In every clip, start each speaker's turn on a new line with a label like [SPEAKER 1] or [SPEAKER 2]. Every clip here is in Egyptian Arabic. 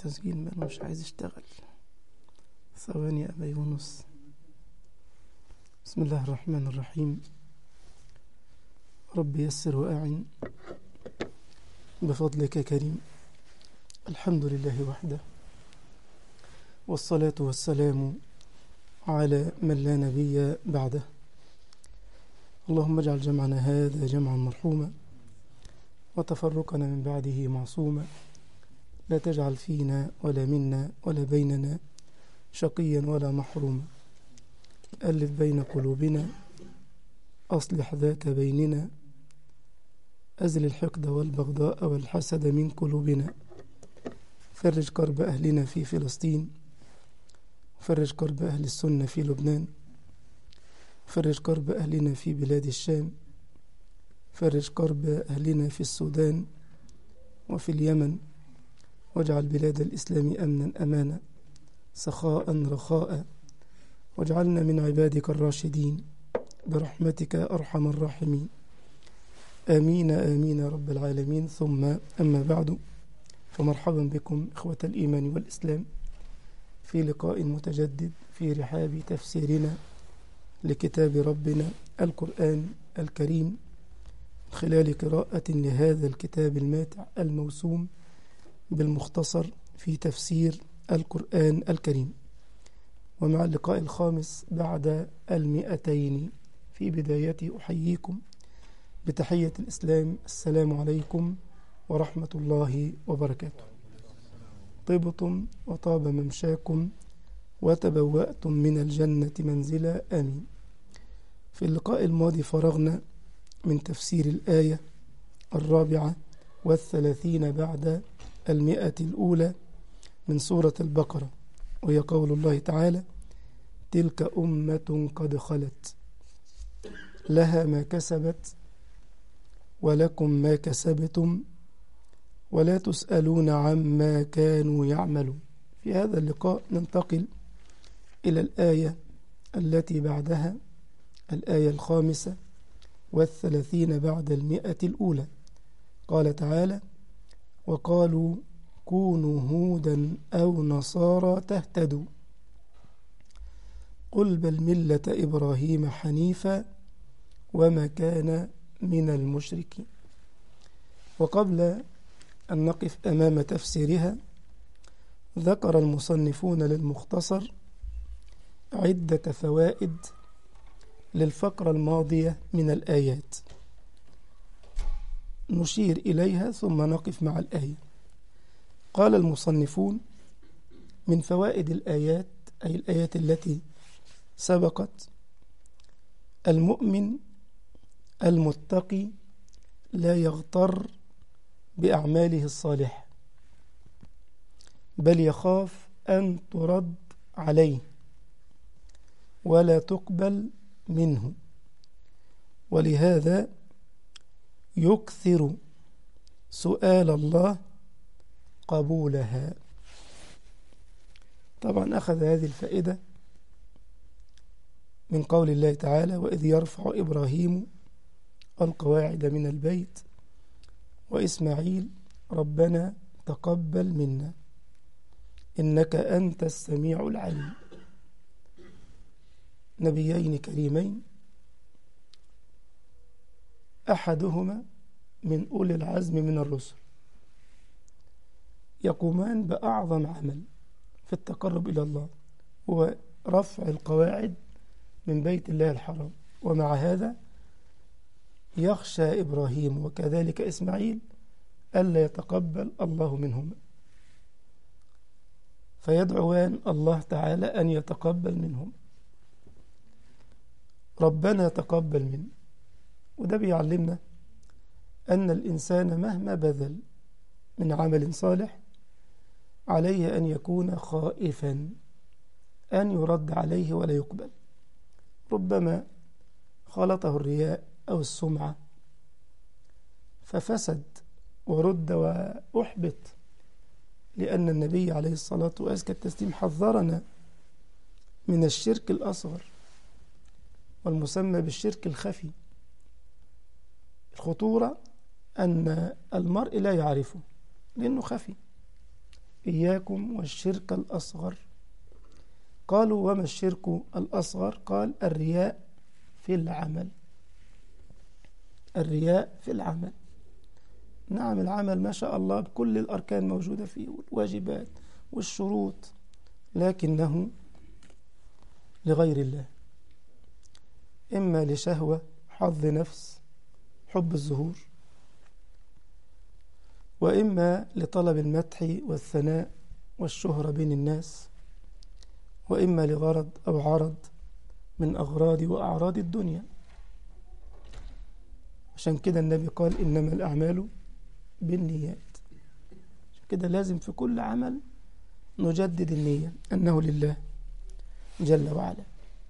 [SPEAKER 1] التسجيل ماله مش عايز يشتغل ثواني يا أبا يونس بسم الله الرحمن الرحيم رب يسر وأعن بفضلك كريم الحمد لله وحده والصلاة والسلام على من لا نبي بعده اللهم اجعل جمعنا هذا جمعا مرحوما وتفرقنا من بعده معصوما لا تجعل فينا ولا منا ولا بيننا شقيا ولا محروما ألف بين قلوبنا أصلح ذات بيننا أزل الحقد والبغضاء والحسد من قلوبنا فرج كرب أهلنا في فلسطين فرج كرب أهل السنة في لبنان فرج كرب أهلنا في بلاد الشام فرج كرب أهلنا في السودان وفي اليمن واجعل بلاد الإسلام أمنا أمانا سخاء رخاء واجعلنا من عبادك الراشدين برحمتك أرحم الراحمين آمين آمين يا رب العالمين ثم أما بعد فمرحبا بكم إخوة الإيمان والإسلام في لقاء متجدد في رحاب تفسيرنا لكتاب ربنا القرآن الكريم خلال قراءة لهذا الكتاب الماتع الموسوم بالمختصر في تفسير القرآن الكريم ومع اللقاء الخامس بعد المئتين في بدايته أحييكم بتحية الإسلام السلام عليكم ورحمة الله وبركاته طبتم وطاب ممشاكم وتبوأتم من الجنة منزلا آمين في اللقاء الماضي فرغنا من تفسير الآية الرابعة والثلاثين بعد المئة الأولى من سورة البقرة وهي قول الله تعالى تلك أمة قد خلت لها ما كسبت ولكم ما كسبتم ولا تسألون عما كانوا يعملون في هذا اللقاء ننتقل إلى الآية التي بعدها الآية الخامسة والثلاثين بعد المئة الأولى قال تعالى وقالوا كونوا هودا أو نصارى تهتدوا قل بل ملة إبراهيم حنيفا وما كان من المشركين وقبل أن نقف أمام تفسيرها ذكر المصنفون للمختصر عدة فوائد للفقرة الماضية من الآيات نشير إليها ثم نقف مع الآية قال المصنفون من فوائد الآيات أي الآيات التي سبقت المؤمن المتقي لا يغتر بأعماله الصالحة بل يخاف أن ترد عليه ولا تقبل منه ولهذا يكثر سؤال الله قبولها طبعا أخذ هذه الفائدة من قول الله تعالى وإذ يرفع إبراهيم القواعد من البيت وإسماعيل ربنا تقبل منا إنك أنت السميع العليم نبيين كريمين أحدهما من أولي العزم من الرسل يقومان بأعظم عمل في التقرب إلى الله هو رفع القواعد من بيت الله الحرام ومع هذا يخشى إبراهيم وكذلك إسماعيل ألا يتقبل الله منهما فيدعوان الله تعالى أن يتقبل منهم ربنا تقبل منا وده بيعلمنا أن الإنسان مهما بذل من عمل صالح عليه أن يكون خائفا أن يرد عليه ولا يقبل ربما خلطه الرياء أو السمعة ففسد ورد وأحبط لأن النبي عليه الصلاة وأزكى التسليم حذرنا من الشرك الأصغر والمسمى بالشرك الخفي الخطورة أن المرء لا يعرفه لأنه خفي إياكم والشرك الأصغر قالوا وما الشرك الأصغر قال الرياء في العمل الرياء في العمل نعم العمل ما شاء الله بكل الأركان موجودة فيه والواجبات والشروط لكنه لغير الله إما لشهوة حظ نفس حب الظهور وإما لطلب المدح والثناء والشهرة بين الناس وإما لغرض أو عرض من أغراض وأعراض الدنيا عشان كده النبي قال إنما الأعمال بالنيات عشان كده لازم في كل عمل نجدد النية أنه لله جل وعلا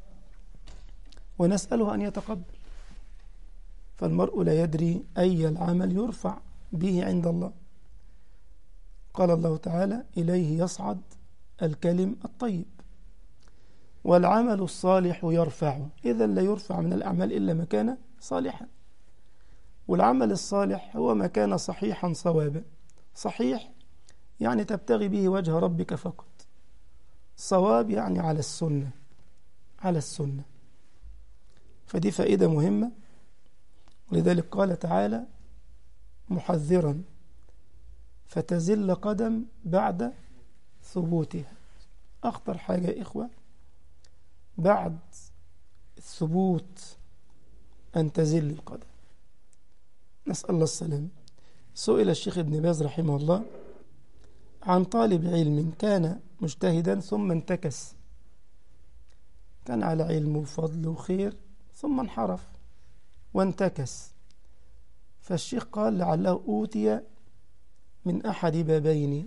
[SPEAKER 1] ونسأله أن يتقبل فالمرء لا يدري أي العمل يرفع به عند الله قال الله تعالى إليه يصعد الكلم الطيب والعمل الصالح يرفعه إذا لا يرفع من الأعمال إلا ما كان صالحا والعمل الصالح هو ما كان صحيحا صوابا صحيح يعني تبتغي به وجه ربك فقط صواب يعني على السنة على السنة فدي فائدة مهمة ولذلك قال تعالى محذرا فتزل قدم بعد ثبوتها أخطر حاجة يا إخوة بعد الثبوت أن تزل القدم نسأل الله السلام سئل الشيخ ابن باز رحمه الله عن طالب علم كان مجتهدا ثم انتكس كان على علم وفضل وخير ثم انحرف وانتكس فالشيخ قال لعله أوتي من أحد بابين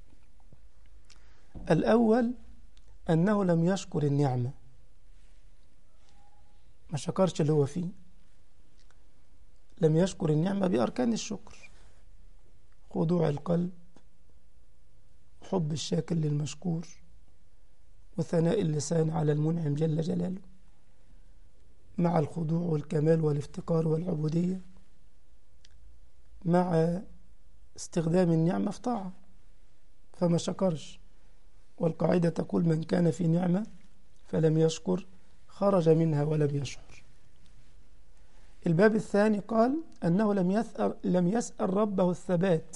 [SPEAKER 1] الأول أنه لم يشكر النعمة ما شكرش اللي هو فيه لم يشكر النعمة بأركان الشكر خضوع القلب حب الشاكر للمشكور وثناء اللسان على المنعم جل جلاله مع الخضوع والكمال والافتقار والعبودية مع استخدام النعمة في طاعة فما شكرش والقاعدة تقول من كان في نعمة فلم يشكر خرج منها ولم يشعر الباب الثاني قال أنه لم يسأل, لم يسأل ربه الثبات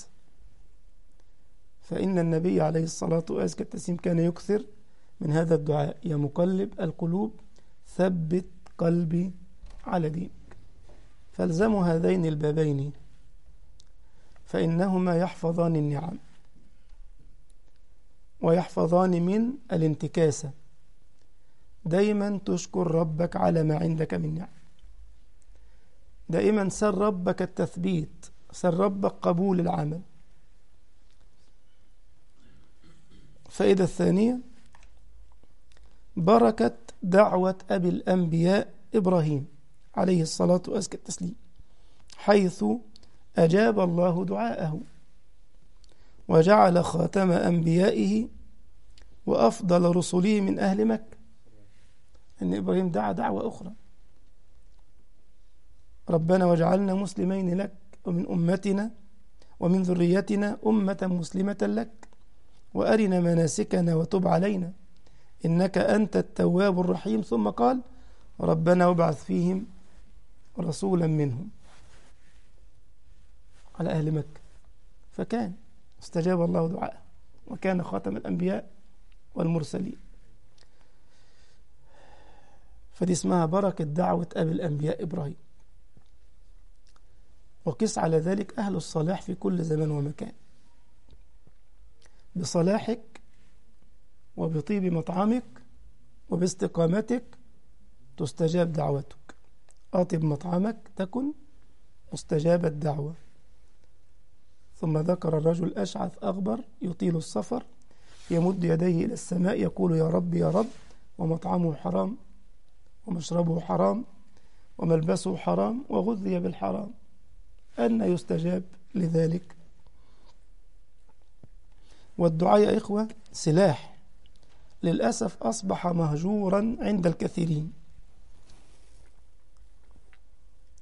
[SPEAKER 1] فإن النبي عليه الصلاة والسلام كان يكثر من هذا الدعاء يا مقلب القلوب ثبت قلبي على دينك فالزموا هذين البابين فإنهما يحفظان النعم ويحفظان من الانتكاسة دايما تشكر ربك على ما عندك من نعم دائما سر ربك التثبيت سر ربك قبول العمل فإذا الثانية بركة دعوة أبي الأنبياء إبراهيم عليه الصلاة وأزكى التسليم حيث أجاب الله دعاءه وجعل خاتم أنبيائه وأفضل رسله من أهل مكة أن إبراهيم دعا دعوة أخرى ربنا وجعلنا مسلمين لك ومن أمتنا ومن ذريتنا أمة مسلمة لك وأرنا مناسكنا وتب علينا إنك أنت التواب الرحيم ثم قال ربنا وابعث فيهم رسولا منهم على أهل مكة فكان استجاب الله دعاءه وكان خاتم الأنبياء والمرسلين فدي اسمها بركة دعوة أبي الأنبياء إبراهيم وقس على ذلك أهل الصلاح في كل زمان ومكان بصلاحك وبطيب مطعمك وباستقامتك تستجاب دعوتك أطب مطعمك تكن مستجاب الدعوة ثم ذكر الرجل أشعث أغبر يطيل السفر يمد يديه إلى السماء يقول يا رب يا رب ومطعمه حرام ومشربه حرام وملبسه حرام وغذي بالحرام أن يستجاب لذلك والدعاء يا إخوة سلاح للأسف أصبح مهجورا عند الكثيرين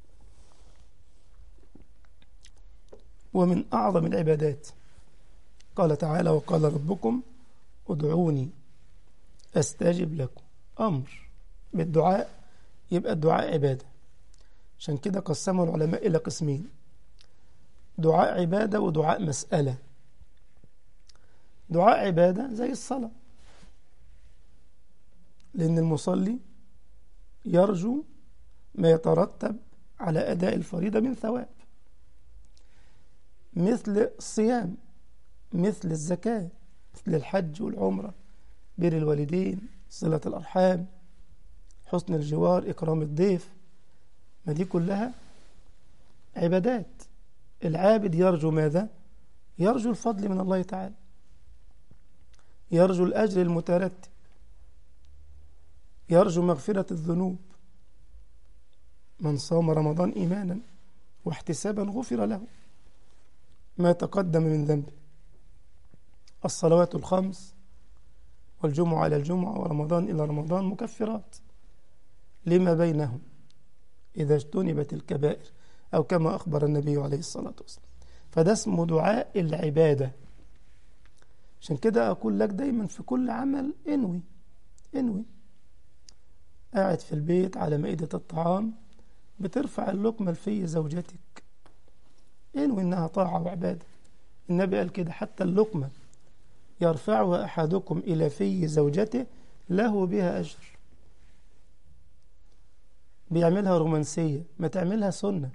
[SPEAKER 1] ومن أعظم العبادات قال تعالى وقال ربكم ادعوني أستجب لكم أمر بالدعاء يبقى الدعاء عبادة عشان كده قسموا العلماء إلى قسمين دعاء عبادة ودعاء مسألة دعاء عبادة زي الصلاة لأن المصلي يرجو ما يترتب على أداء الفريضة من ثواب مثل الصيام مثل الزكاة مثل الحج والعمرة بر الوالدين صلة الأرحام حسن الجوار إكرام الضيف ما دي كلها عبادات العابد يرجو ماذا؟ يرجو الفضل من الله تعالى يرجو الأجر المترتب يرجو مغفرة الذنوب من صام رمضان إيمانا واحتسابا غفر له ما تقدم من ذنبه الصلوات الخمس والجمعة إلى الجمعة ورمضان إلى رمضان مكفرات لما بينهم إذا اجتنبت الكبائر أو كما أخبر النبي عليه الصلاة والسلام فده اسمه دعاء العبادة عشان كده أقول لك دايما في كل عمل انوي انوي قاعد في البيت على مائدة الطعام بترفع اللقمة لفي زوجتك انوي إنها طاعة وعبادة النبي قال كده حتى اللقمة يرفعها أحدكم إلى في زوجته له بها أجر بيعملها رومانسية ما تعملها سنة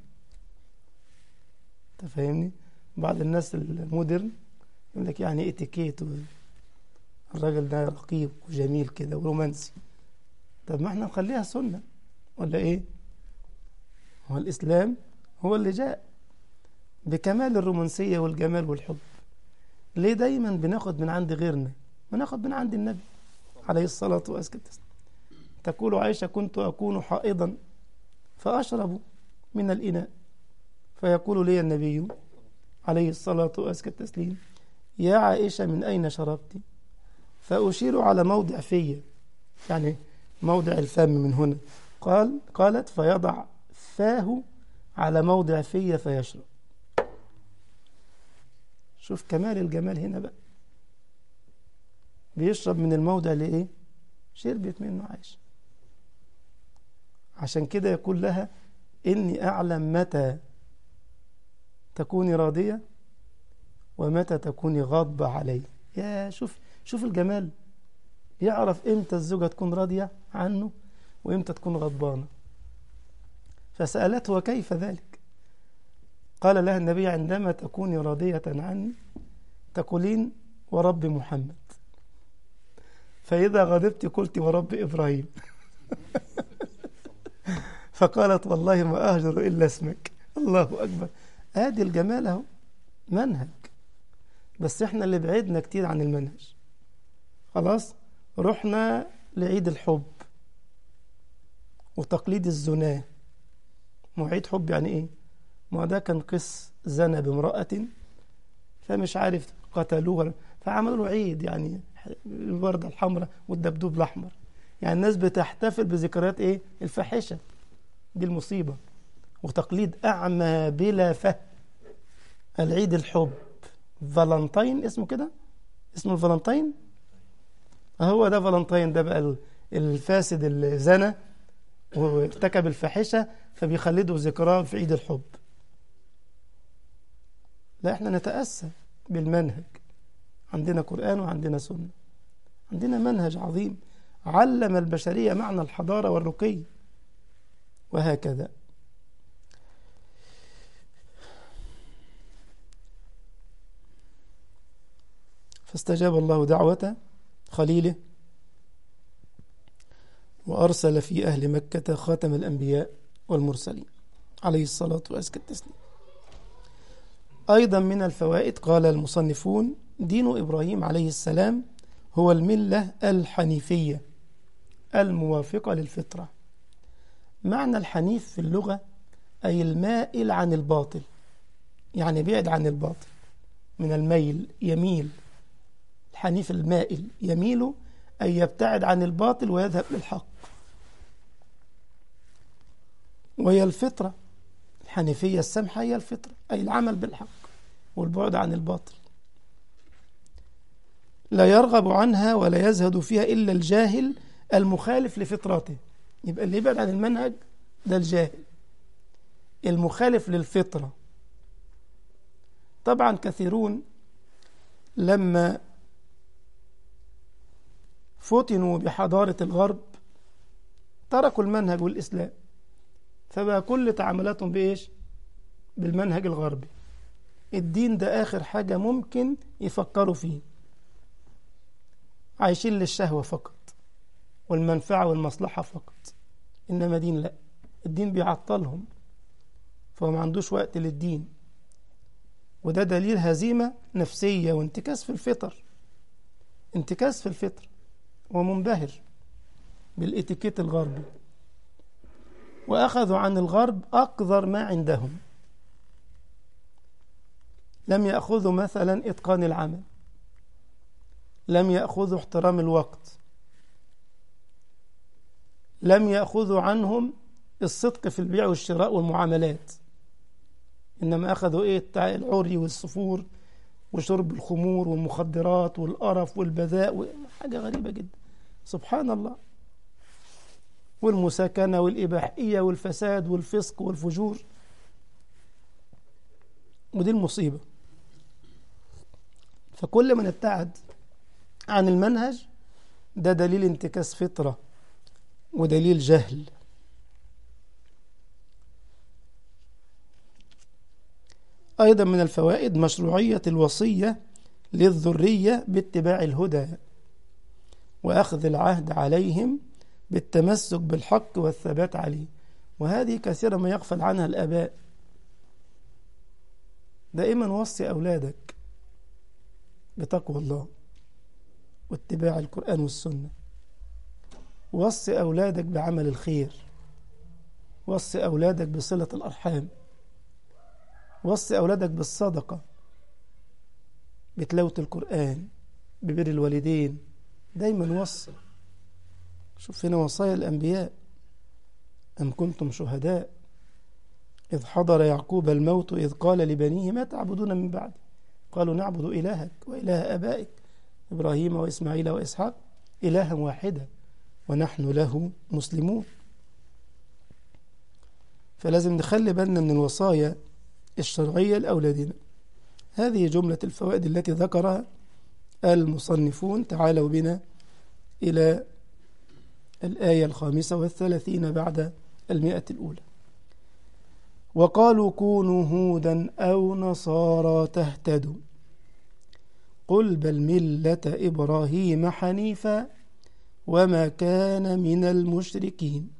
[SPEAKER 1] انت فاهمني بعض الناس المودرن يقول لك يعني اتيكيت الراجل ده رقيق وجميل كده ورومانسي طب ما احنا نخليها سنة ولا ايه هو الإسلام هو اللي جاء بكمال الرومانسية والجمال والحب ليه دايما بناخد من عند غيرنا بناخد من عند النبي عليه الصلاة والسلام تقول عائشة كنت أكون حائضا فأشرب من الإناء فيقول لي النبي عليه الصلاة والتسليم يا عائشة من أين شربت فأشير على موضع في يعني موضع الفم من هنا قال قالت فيضع فاه على موضع في فيشرب شوف كمال الجمال هنا بقى بيشرب من الموضع لإيه شربت منه عائشة عشان كده يقول لها إني أعلم متى تكوني راضية ومتى تكوني غاضبة علي يا شوف شوف الجمال يعرف إمتى الزوجة تكون راضية عنه وإمتى تكون غضبانة فسألته وكيف ذلك قال لها النبي عندما تكوني راضية عني تقولين ورب محمد فإذا غضبت قلت ورب إبراهيم فقالت والله ما أهجر إلا اسمك الله أكبر آدي الجمال أهو منهج بس احنا اللي بعدنا كتير عن المنهج خلاص رحنا لعيد الحب وتقليد الزناه موعيد حب يعني ايه ما ده كان قس زنى بامرأة فمش عارف قتلوه فعملوا له عيد يعني الوردة الحمراء والدبدوب الأحمر يعني الناس بتحتفل بذكريات ايه الفاحشة دي المصيبة وتقليد أعمى بلا فهم العيد الحب فالنتين اسمه كده اسمه الفالنتين هو ده فالنتين ده بقى الفاسد اللي زنى وارتكب الفاحشة فبيخلدوا ذكراه في عيد الحب لا احنا نتأسى بالمنهج عندنا قرآن وعندنا سنة عندنا منهج عظيم علم البشرية معنى الحضارة والرقي وهكذا فاستجاب الله دعوة خليله وأرسل في أهل مكة خاتم الأنبياء والمرسلين عليه الصلاة والسلام التسليم أيضا من الفوائد قال المصنفون دين إبراهيم عليه السلام هو الملة الحنيفية الموافقة للفطرة معنى الحنيف في اللغة أي المائل عن الباطل يعني بعد عن الباطل من الميل يميل الحنيف المائل يميل أي يبتعد عن الباطل ويذهب للحق وهي الفطرة الحنيفية السمحة هي الفطرة أي العمل بالحق والبعد عن الباطل لا يرغب عنها ولا يزهد فيها إلا الجاهل المخالف لفطرته يبقى اللي يبعد عن المنهج ده الجاهل المخالف للفطرة طبعا كثيرون لما فتنوا بحضارة الغرب تركوا المنهج والإسلام فبقى كل تعاملاتهم بإيش بالمنهج الغربي الدين ده آخر حاجة ممكن يفكروا فيه عايشين للشهوة فقط والمنفعة والمصلحة فقط إنما دين لا الدين بيعطلهم فهو ما عندوش وقت للدين وده دليل هزيمة نفسية وانتكاس في الفطر انتكاس في الفطر ومنبهر بالاتيكيت الغربي وأخذوا عن الغرب أقذر ما عندهم لم يأخذوا مثلا إتقان العمل لم يأخذوا احترام الوقت لم يأخذوا عنهم الصدق في البيع والشراء والمعاملات إنما أخذوا إيه العري والصفور وشرب الخمور والمخدرات والقرف والبذاء حاجة غريبة جدا سبحان الله والمساكنة والإباحية والفساد والفسق والفجور ودي المصيبة فكل من ابتعد عن المنهج ده دليل انتكاس فطرة ودليل جهل أيضا من الفوائد مشروعية الوصية للذرية باتباع الهدى وأخذ العهد عليهم بالتمسك بالحق والثبات عليه وهذه كثيرا ما يغفل عنها الآباء دائما وصي أولادك بتقوى الله واتباع القرآن والسنة وصي أولادك بعمل الخير وصي أولادك بصلة الأرحام وصي أولادك بالصدقة بتلاوة القرآن ببر الوالدين دايما وصي شوف هنا وصايا الأنبياء أم كنتم شهداء إذ حضر يعقوب الموت إذ قال لبنيه ما تعبدون من بعد قالوا نعبد إلهك وإله آبائك إبراهيم وإسماعيل وإسحاق إلها واحدا ونحن له مسلمون فلازم نخلي بالنا من الوصايا الشرعية لأولادنا هذه جملة الفوائد التي ذكرها المصنفون تعالوا بنا إلى الآية الخامسة والثلاثين بعد المئة الأولى وقالوا كونوا هودا أو نصارى تهتدوا قل بل ملة إبراهيم حنيفا وما كان من المشركين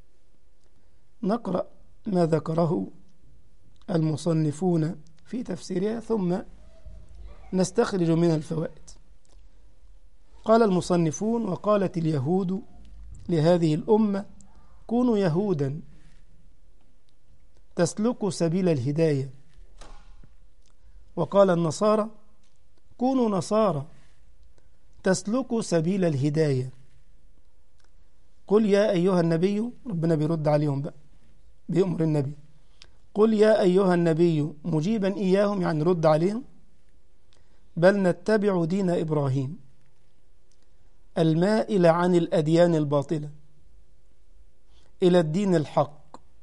[SPEAKER 1] نقرأ ما ذكره المصنفون في تفسيرها ثم نستخرج منها الفوائد قال المصنفون وقالت اليهود لهذه الأمة كونوا يهودا تسلكوا سبيل الهداية وقال النصارى كونوا نصارى تسلكوا سبيل الهداية قل يا أيها النبي ربنا بيرد عليهم بقى بيأمر النبي قل يا أيها النبي مجيبا إياهم يعني رد عليهم بل نتبع دين إبراهيم المائل عن الأديان الباطلة إلى الدين الحق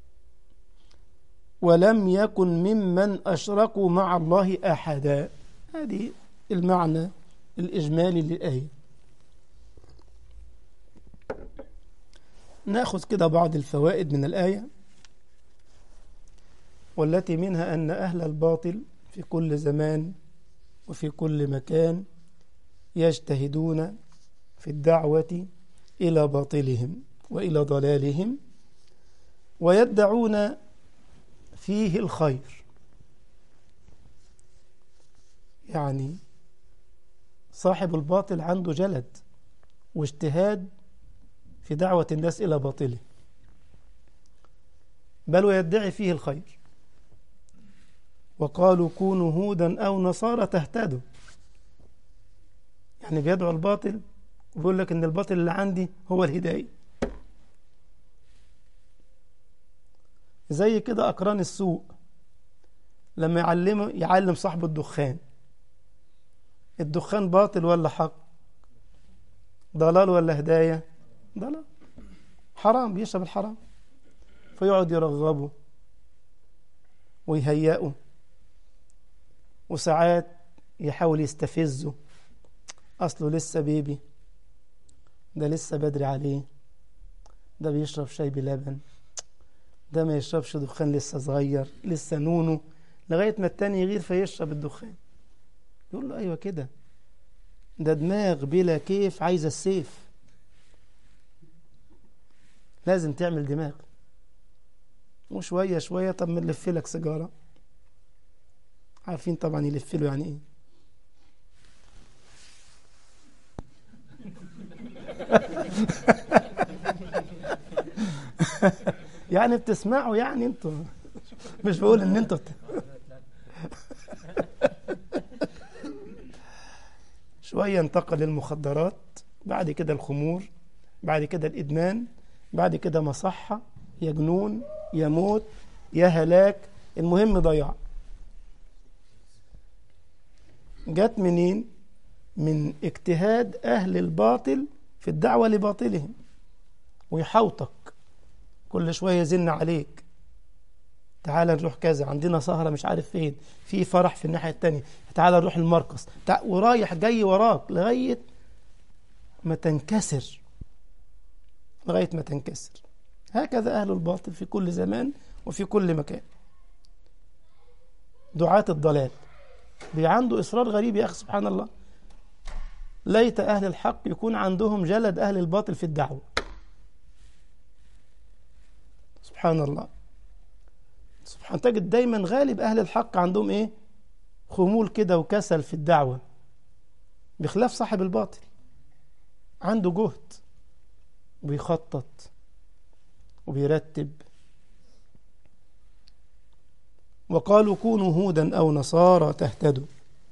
[SPEAKER 1] ولم يكن ممن أشركوا مع الله أحدا هذه المعنى الإجمالي للآية نأخذ كده بعض الفوائد من الآية والتي منها أن أهل الباطل في كل زمان وفي كل مكان يجتهدون في الدعوة إلى باطلهم وإلى ضلالهم ويدعون فيه الخير يعني صاحب الباطل عنده جلد واجتهاد في دعوة الناس إلى باطله بل ويدعي فيه الخير وقالوا كونوا هودا أو نصارى تهتدوا يعني بيدعو الباطل وبيقول لك إن الباطل اللي عندي هو الهداية زي كده أقران السوق لما يعلم يعلم صاحب الدخان الدخان باطل ولا حق ضلال ولا هداية ضلال حرام بيشرب الحرام فيقعد يرغبه ويهيئه وساعات يحاول يستفزه أصله لسه بيبي ده لسه بدري عليه ده بيشرب شاي بلبن ده ما يشربش دخان لسه صغير لسه نونو لغاية ما التاني يغير فيشرب الدخان يقول له أيوة كده ده دماغ بلا كيف عايزة السيف لازم تعمل دماغ وشوية شوية طب ما نلف لك سيجارة عارفين طبعا يلف له يعني ايه يعني بتسمعوا يعني انتوا مش بقول ان انتوا بت... شوية انتقل للمخدرات بعد كده الخمور بعد كده الإدمان بعد كده مصحة يا جنون يا موت يا هلاك المهم ضياع جت منين من اجتهاد أهل الباطل في الدعوة لباطلهم ويحوطك كل شوية يزن عليك تعال نروح كذا عندنا سهرة مش عارف فين في فرح في الناحية التانية تعال نروح المركز تع... ورايح جاي وراك لغاية ما تنكسر لغاية ما تنكسر هكذا أهل الباطل في كل زمان وفي كل مكان دعاة الضلال عنده إصرار غريب يا أخي سبحان الله ليت أهل الحق يكون عندهم جلد أهل الباطل في الدعوة سبحان الله سبحان تجد دايما غالب أهل الحق عندهم إيه خمول كده وكسل في الدعوة بخلاف صاحب الباطل عنده جهد وبيخطط وبيرتب وقالوا كونوا هودا أو نصارى تهتدوا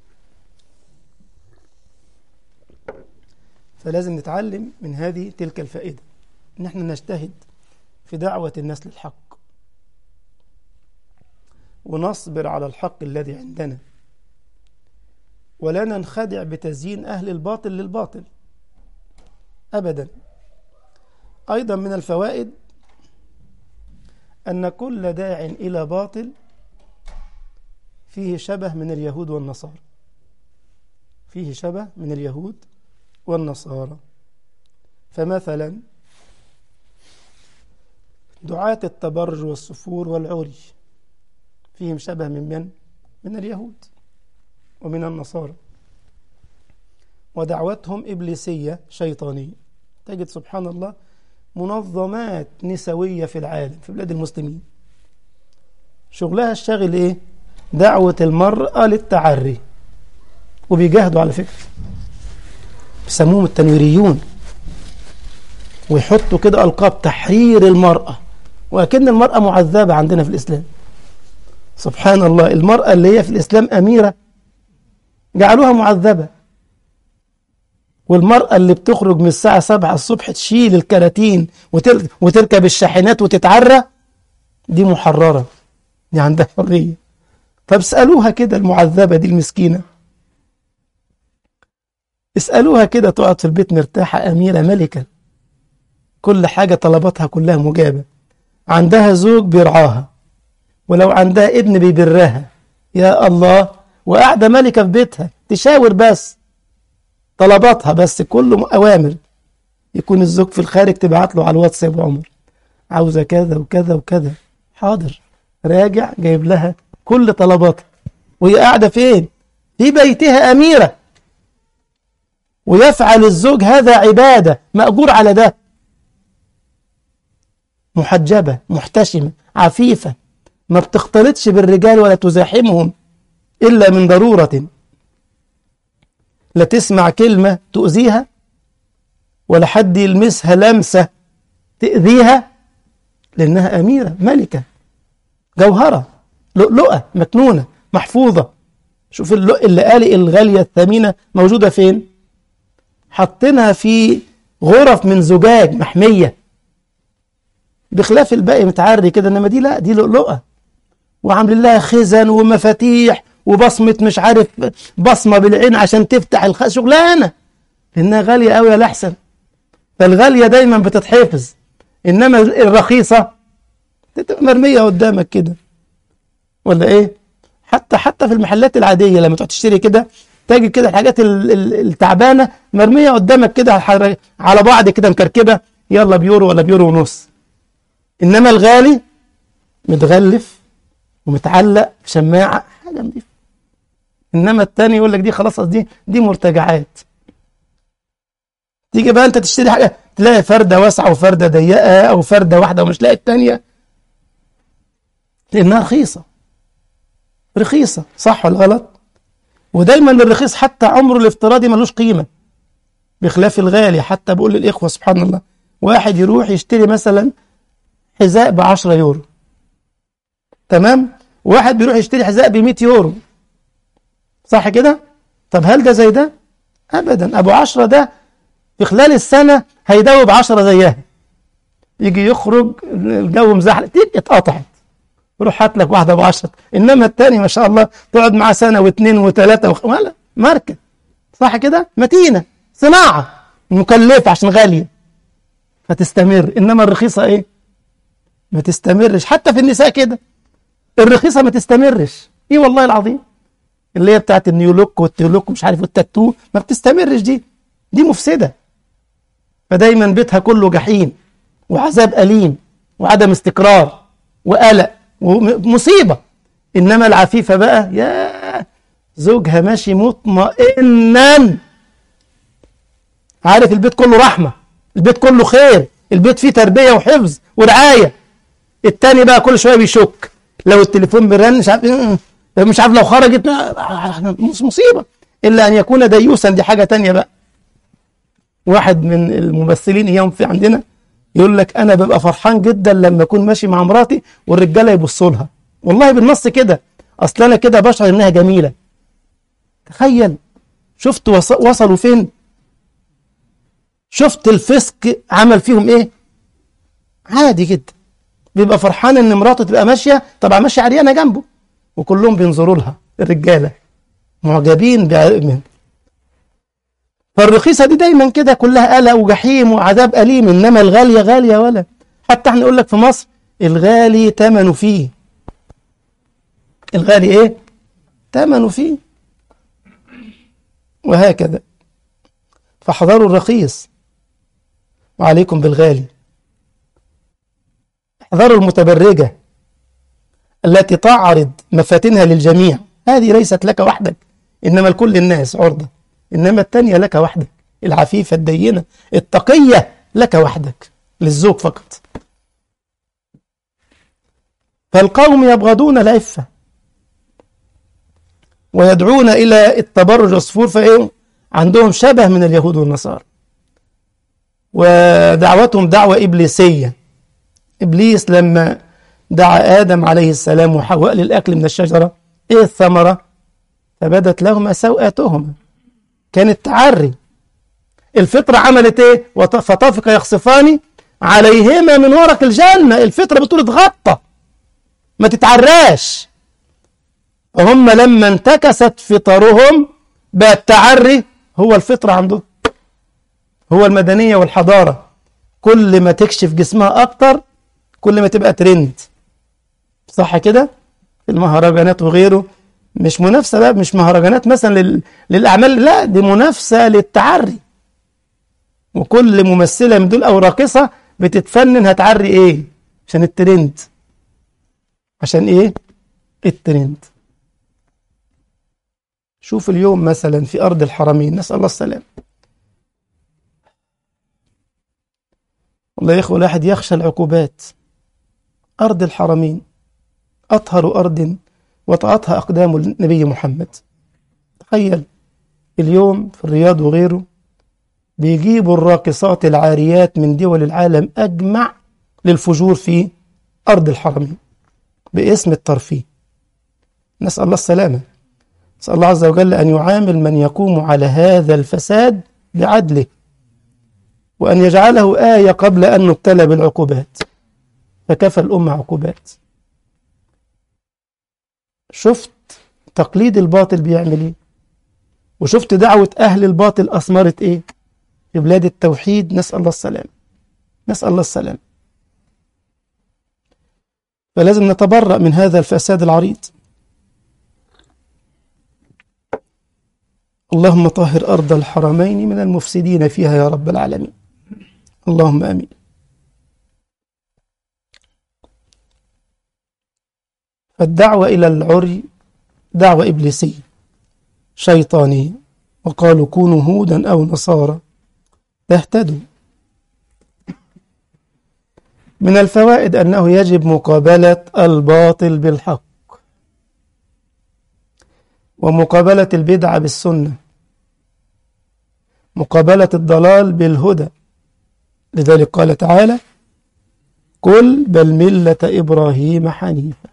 [SPEAKER 1] فلازم نتعلم من هذه تلك الفائدة ان احنا نجتهد في دعوة الناس للحق ونصبر على الحق الذي عندنا ولا ننخدع بتزيين أهل الباطل للباطل أبدا أيضا من الفوائد أن كل داع إلى باطل فيه شبه من اليهود والنصارى فيه شبه من اليهود والنصارى فمثلا دعاة التبرج والسفور والعري فيهم شبه من من؟ من اليهود ومن النصارى ودعوتهم إبليسية شيطانية تجد سبحان الله منظمات نسوية في العالم في بلاد المسلمين شغلها الشاغل إيه؟ دعوة المرأة للتعري وبيجاهدوا على فكرة بيسموهم التنويريون ويحطوا كده ألقاب تحرير المرأة وأكن المرأة معذبة عندنا في الإسلام سبحان الله المرأة اللي هي في الإسلام أميرة جعلوها معذبة والمرأة اللي بتخرج من الساعة سبعة الصبح تشيل الكراتين وتركب الشاحنات وتتعرى دي محررة دي عندها حرية طب اسألوها كده المعذبة دي المسكينة اسألوها كده تقعد في البيت مرتاحة أميرة ملكة كل حاجة طلباتها كلها مجابة عندها زوج بيرعاها ولو عندها ابن بيبرها يا الله وقاعدة ملكة في بيتها تشاور بس طلباتها بس كله أوامر يكون الزوج في الخارج تبعت له على الواتساب عمر عاوزة كذا وكذا وكذا حاضر راجع جايب لها كل طلباتها وهي قاعدة فين في بيتها أميرة ويفعل الزوج هذا عبادة مأجور على ده محجبة محتشمة عفيفة ما بتختلطش بالرجال ولا تزاحمهم إلا من ضرورة لا تسمع كلمة تؤذيها ولا حد يلمسها لمسة تأذيها لأنها أميرة ملكة جوهرة لؤلؤة مكنونة محفوظة شوف اللؤ اللآلئ الغالية الثمينة موجودة فين حاطينها في غرف من زجاج محمية بخلاف الباقي متعري كده انما دي لا دي لؤلؤة وعاملين لها خزن ومفاتيح وبصمة مش عارف بصمة بالعين عشان تفتح الخ... شغلانة لأنها غالية قوي يا لحسن فالغالية دايما بتتحفظ إنما الرخيصة تبقى مرمية قدامك كده ولا إيه حتى حتى في المحلات العادية لما تروح تشتري كده تجد كده الحاجات ال- ال- التعبانة مرمية قدامك كده على- على بعض كده مكركبة يلا بيورو ولا بيورو ونص إنما الغالي متغلف ومتعلق في شماعة حاجة نظيفة إنما التاني يقول لك دي خلاص دي دي مرتجعات تيجي بقى أنت تشتري حاجة تلاقي فردة واسعة وفردة ضيقة أو فردة واحدة ومش لاقي التانية لأنها رخيصة رخيصة صح ولا غلط؟ ودايما الرخيص حتى عمره الافتراضي ملوش قيمة بخلاف الغالي حتى بقول للإخوة سبحان الله واحد يروح يشتري مثلا حذاء ب 10 يورو تمام واحد بيروح يشتري حذاء ب 100 يورو صح كده طب هل ده زي ده ابدا ابو 10 ده في خلال السنه هيدوب 10 زيها يجي يخرج الجو مزحلق تيجي اتقطعت روح هات لك واحده ابو 10 انما الثاني ما شاء الله تقعد معاه سنه واثنين وثلاثه وخ... ولا ماركه صح كده متينه صناعه مكلفه عشان غاليه فتستمر انما الرخيصه ايه ما تستمرش حتى في النساء كده الرخيصه ما تستمرش ايه والله العظيم اللي هي بتاعت النيو لوك والتيو لوك ومش عارف والتاتو ما بتستمرش دي دي مفسده فدايما بيتها كله جحيم وعذاب اليم وعدم استقرار وقلق ومصيبه انما العفيفه بقى يا زوجها ماشي مطمئنا عارف البيت كله رحمه البيت كله خير البيت فيه تربيه وحفظ ورعايه التاني بقى كل شويه بيشك لو التليفون بيرن مش عارف مش عارف لو خرجت مصيبه الا ان يكون ديوسا دي حاجه تانية بقى واحد من الممثلين ايام في عندنا يقول لك انا ببقى فرحان جدا لما اكون ماشي مع مراتي والرجاله يبصوا لها والله بالنص كده اصل انا كده بشعر انها جميله تخيل شفت وص- وصلوا فين شفت الفسق عمل فيهم ايه عادي جدا بيبقى فرحان ان مراته تبقى ماشيه طبعا ماشيه عريانه جنبه وكلهم بينظروا لها الرجاله معجبين بع- فالرخيصه دي دايما كده كلها قلق وجحيم وعذاب اليم انما الغاليه غاليه ولا حتى احنا نقول لك في مصر الغالي ثمنه فيه الغالي ايه ثمنه فيه وهكذا فاحذروا الرخيص وعليكم بالغالي احذروا المتبرجة التي تعرض مفاتنها للجميع هذه ليست لك وحدك إنما لكل الناس عرضة إنما التانية لك وحدك العفيفة الدينة التقية لك وحدك للزوج فقط فالقوم يبغضون العفة ويدعون إلى التبرج والصفور فإيه عندهم شبه من اليهود والنصارى ودعوتهم دعوة إبليسية إبليس لما دعا آدم عليه السلام وحواء للأكل من الشجرة إيه الثمرة فبدت لهما سوءاتهما كانت تعري الفطرة عملت إيه وط- فطفق يخصفان عليهما من ورق الجنة الفطرة بتقول اتغطى ما تتعراش فهم لما انتكست فطرهم بقى التعري هو الفطرة عندهم هو المدنية والحضارة كل ما تكشف جسمها أكتر كل ما تبقى ترند صح كده المهرجانات وغيره مش منافسة بقى مش مهرجانات مثلا لل... للأعمال لا دي منافسة للتعري وكل ممثلة من دول أو راقصة بتتفنن هتعري إيه عشان الترند عشان إيه الترند شوف اليوم مثلا في أرض الحرمين نسأل الله السلام والله يا إخوة الواحد يخشى العقوبات أرض الحرمين أطهر أرض وطأتها أقدام النبي محمد تخيل اليوم في الرياض وغيره بيجيبوا الراقصات العاريات من دول العالم أجمع للفجور في أرض الحرمين باسم الترفيه نسأل الله السلامة نسأل الله عز وجل أن يعامل من يقوم على هذا الفساد بعدله وأن يجعله آية قبل أن نبتلى بالعقوبات فكفى الأمة عقوبات شفت تقليد الباطل بيعمل ايه وشفت دعوة أهل الباطل أثمرت ايه في بلاد التوحيد نسأل الله السلام نسأل الله السلام فلازم نتبرأ من هذا الفساد العريض اللهم طهر أرض الحرمين من المفسدين فيها يا رب العالمين اللهم آمين فالدعوة إلى العري دعوة إبليسية شيطانية وقالوا كونوا هودا أو نصارى تهتدوا من الفوائد أنه يجب مقابلة الباطل بالحق ومقابلة البدعة بالسنة مقابلة الضلال بالهدى لذلك قال تعالى قل بل ملة إبراهيم حنيفا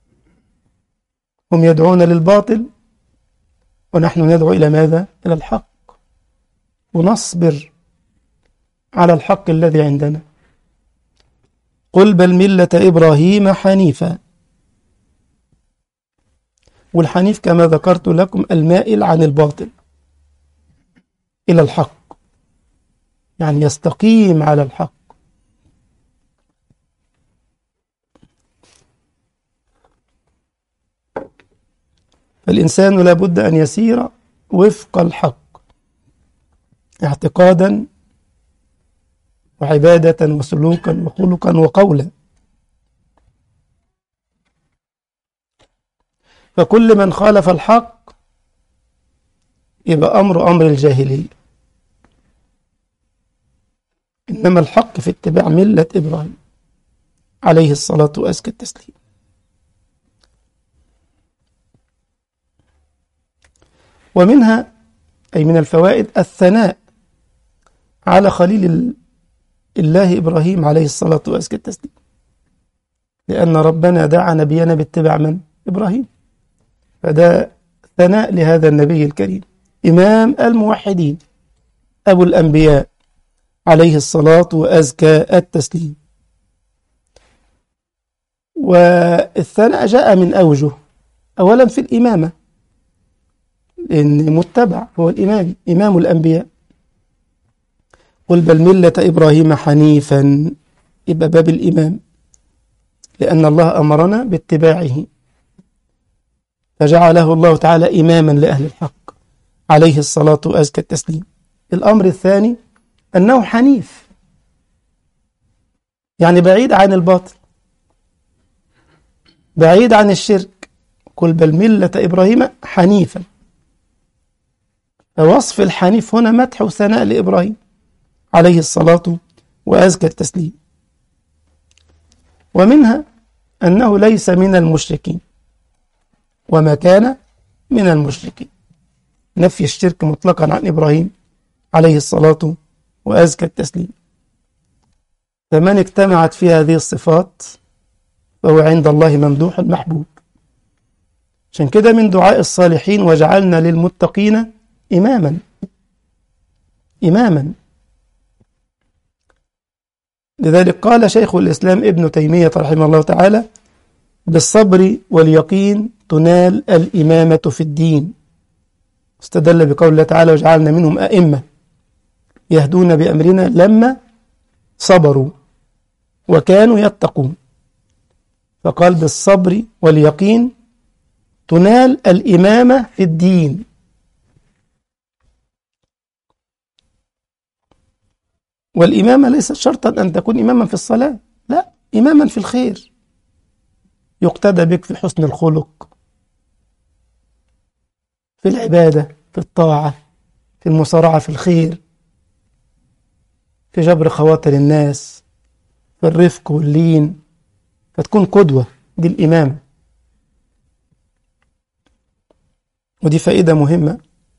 [SPEAKER 1] هم يدعون للباطل ونحن ندعو إلى ماذا؟ إلى الحق ونصبر على الحق الذي عندنا قل بل ملة إبراهيم حنيفا والحنيف كما ذكرت لكم المائل عن الباطل إلى الحق يعني يستقيم على الحق فالإنسان لابد أن يسير وفق الحق اعتقادا وعبادة وسلوكا وخلقا وقولا فكل من خالف الحق يبقى أمر أمر الجاهلية إنما الحق في اتباع ملة إبراهيم عليه الصلاة وأزكى التسليم ومنها أي من الفوائد الثناء على خليل الله إبراهيم عليه الصلاة وأزكى التسليم لأن ربنا دعا نبينا باتباع من؟ إبراهيم فده ثناء لهذا النبي الكريم إمام الموحدين أبو الأنبياء عليه الصلاة وأزكى التسليم والثناء جاء من أوجه أولا في الإمامة لأن متبع هو الإمام إمام الأنبياء قل بل ملة إبراهيم حنيفا يبقى باب الإمام لأن الله أمرنا باتباعه فجعله الله تعالى إماما لأهل الحق عليه الصلاة وأزكى التسليم الأمر الثاني أنه حنيف يعني بعيد عن الباطل بعيد عن الشرك قل بل ملة إبراهيم حنيفا فوصف الحنيف هنا مدح وثناء لإبراهيم عليه الصلاة وأزكى التسليم ومنها أنه ليس من المشركين وما كان من المشركين نفي الشرك مطلقا عن إبراهيم عليه الصلاة وأزكى التسليم فمن اجتمعت في هذه الصفات فهو عند الله ممدوح محبوب عشان كده من دعاء الصالحين وجعلنا للمتقين إماما إماما لذلك قال شيخ الإسلام ابن تيمية رحمه الله تعالى بالصبر واليقين تنال الإمامة في الدين استدل بقول الله تعالى وجعلنا منهم أئمة يهدون بأمرنا لما صبروا وكانوا يتقون فقال بالصبر واليقين تنال الإمامة في الدين والإمامة ليست شرطا أن تكون إماما في الصلاة لا إماما في الخير يقتدى بك في حسن الخلق في العبادة في الطاعة في المصارعة في الخير في جبر خواطر الناس في الرفق واللين فتكون قدوة دي الإمامة ودي فائدة مهمة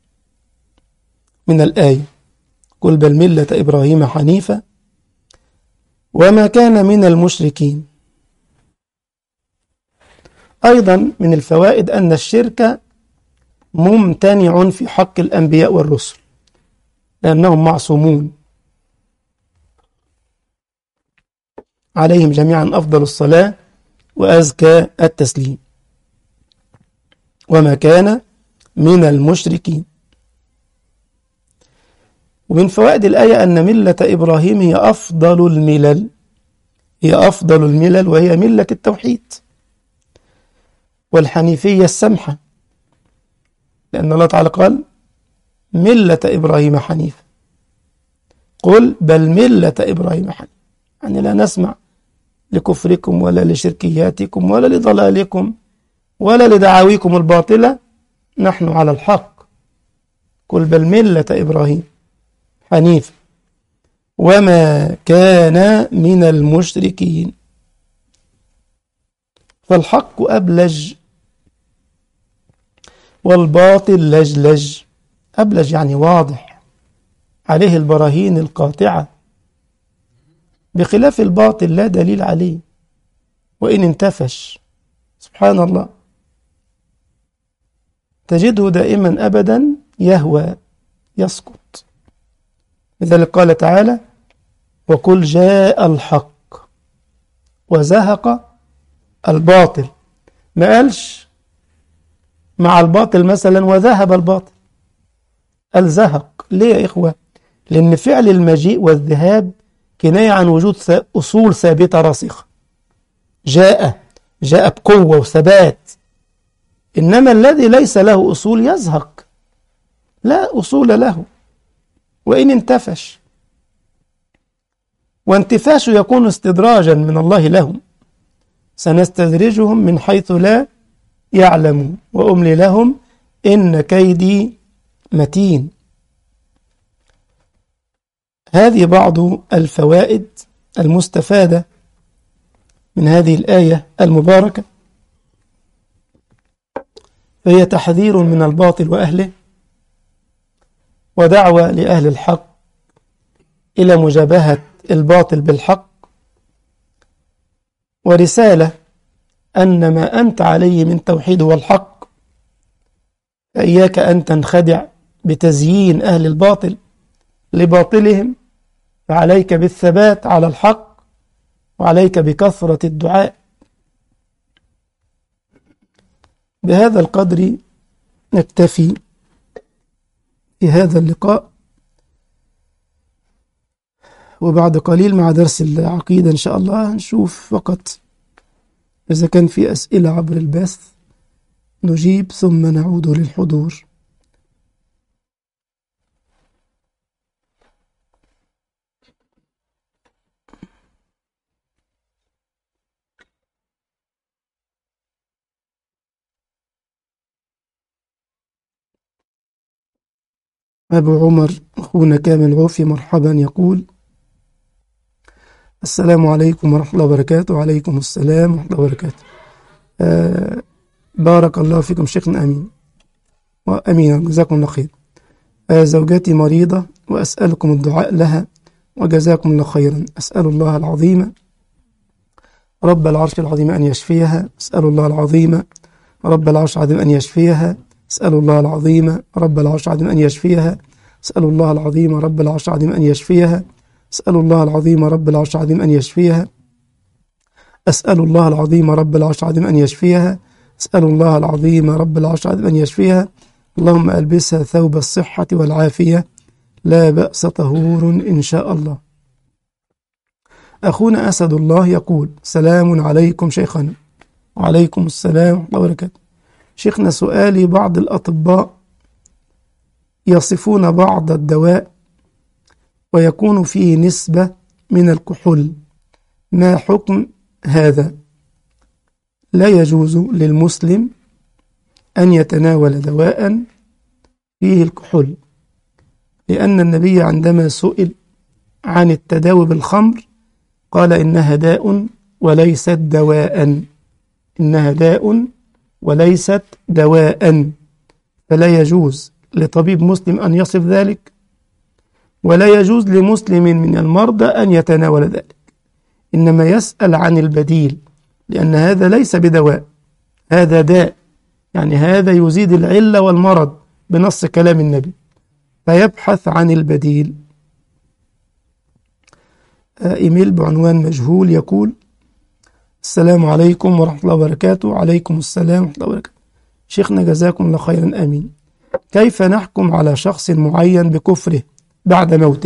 [SPEAKER 1] من الآية قل بل ملة إبراهيم حنيفا وما كان من المشركين أيضا من الفوائد أن الشرك ممتنع في حق الأنبياء والرسل لأنهم معصومون عليهم جميعا أفضل الصلاة وأزكى التسليم وما كان من المشركين ومن فوائد الآية أن ملة إبراهيم هي أفضل الملل هي أفضل الملل وهي ملة التوحيد والحنيفية السمحة لأن الله تعالى قال ملة إبراهيم حنيفة قل بل ملة إبراهيم حنيفة يعني لا نسمع لكفركم ولا لشركياتكم ولا لضلالكم ولا لدعاويكم الباطلة نحن على الحق قل بل ملة إبراهيم حنيفة وما كان من المشركين فالحق أبلج والباطل لجلج أبلج يعني واضح عليه البراهين القاطعة بخلاف الباطل لا دليل عليه وإن انتفش سبحان الله تجده دائما أبدا يهوى يسقط لذلك قال تعالى وقل جاء الحق وزهق الباطل ما قالش مع الباطل مثلا وذهب الباطل الزهق ليه يا إخوة لأن فعل المجيء والذهاب كناية عن وجود أصول ثابتة راسخة جاء جاء بقوة وثبات إنما الذي ليس له أصول يزهق لا أصول له وإن انتفش وانتفاشه يكون استدراجا من الله لهم سنستدرجهم من حيث لا يعلمون وأملي لهم إن كيدي متين هذه بعض الفوائد المستفادة من هذه الآية المباركة فهي تحذير من الباطل وأهله ودعوة لأهل الحق إلى مجابهة الباطل بالحق ورسالة أن ما أنت عليه من توحيد والحق فإياك أن تنخدع بتزيين أهل الباطل لباطلهم فعليك بالثبات على الحق وعليك بكثرة الدعاء بهذا القدر نكتفي في هذا اللقاء وبعد قليل مع درس العقيدة إن شاء الله نشوف فقط إذا كان في أسئلة عبر البث نجيب ثم نعود للحضور أبو عمر أخونا كامل عوفي مرحبا يقول السلام عليكم ورحمة الله وبركاته وعليكم السلام ورحمة الله وبركاته آه بارك الله فيكم شيخنا أمين وأمين جزاكم الله خير آه زوجتي مريضة وأسألكم الدعاء لها وجزاكم الله خيرا أسأل الله العظيم رب العرش العظيم أن يشفيها أسأل الله العظيم رب العرش العظيم أن يشفيها أسأل الله العظيم رب العرش العظيم أن يشفيها أسأل الله العظيم رب العرش العظيم أن يشفيها أسأل الله العظيم رب العرش العظيم أن يشفيها أسأل الله العظيم رب العرش العظيم أن يشفيها أسأل الله العظيم رب العرش العظيم أن يشفيها اللهم ألبسها ثوب الصحة والعافية لا بأس طهور إن شاء الله أخونا أسد الله يقول سلام عليكم شيخنا وعليكم السلام ورحمة الله وبركاته شيخنا سؤالي بعض الأطباء يصفون بعض الدواء ويكون فيه نسبة من الكحول ما حكم هذا لا يجوز للمسلم أن يتناول دواء فيه الكحول لأن النبي عندما سئل عن التداوي بالخمر قال إنها داء وليست دواء إنها داء وليست دواء فلا يجوز لطبيب مسلم أن يصف ذلك ولا يجوز لمسلم من المرضى أن يتناول ذلك إنما يسأل عن البديل لأن هذا ليس بدواء هذا داء يعني هذا يزيد العلة والمرض بنص كلام النبي فيبحث عن البديل إيميل بعنوان مجهول يقول السلام عليكم ورحمة الله وبركاته عليكم السلام ورحمة الله وبركاته شيخنا جزاكم الله خيرا آمين كيف نحكم على شخص معين بكفره بعد موته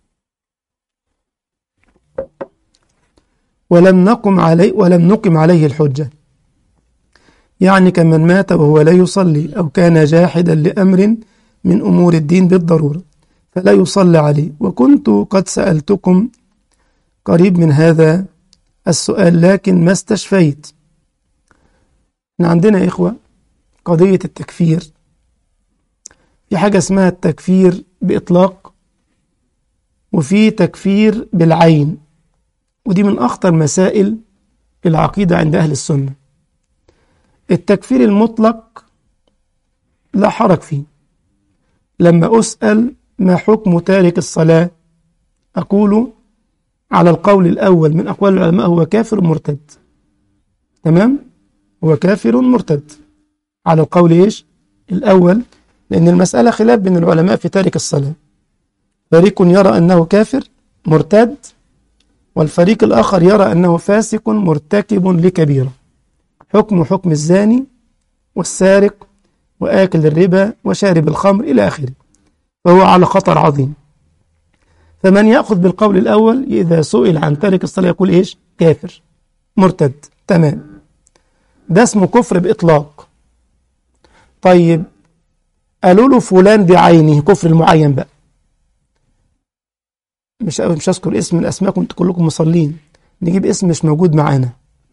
[SPEAKER 1] ولم نقم عليه ولم نقم عليه الحجة يعني كمن مات وهو لا يصلي أو كان جاحدا لأمر من أمور الدين بالضرورة فلا يصلى عليه وكنت قد سألتكم قريب من هذا السؤال لكن ما استشفيت احنا عندنا يا إخوة قضية التكفير في حاجة اسمها التكفير بإطلاق وفي تكفير بالعين ودي من أخطر مسائل العقيدة عند أهل السنة التكفير المطلق لا حرج فيه لما أسأل ما حكم تارك الصلاة أقول على القول الأول من أقوال العلماء هو كافر مرتد تمام هو كافر مرتد على القول إيش الأول لأن المسألة خلاف بين العلماء في تارك الصلاة فريق يرى أنه كافر مرتد والفريق الآخر يرى أنه فاسق مرتكب لكبيرة حكم حكم الزاني والسارق وآكل الربا وشارب الخمر إلى آخره فهو على خطر عظيم فمن يأخذ بالقول الأول إذا سئل عن تارك الصلاة يقول إيش كافر مرتد تمام ده اسمه كفر بإطلاق طيب قالوا له فلان بعينه كفر المعين بقى مش مش هذكر اسم من الاسماء كنتوا كلكم مصلين نجيب اسم مش موجود معانا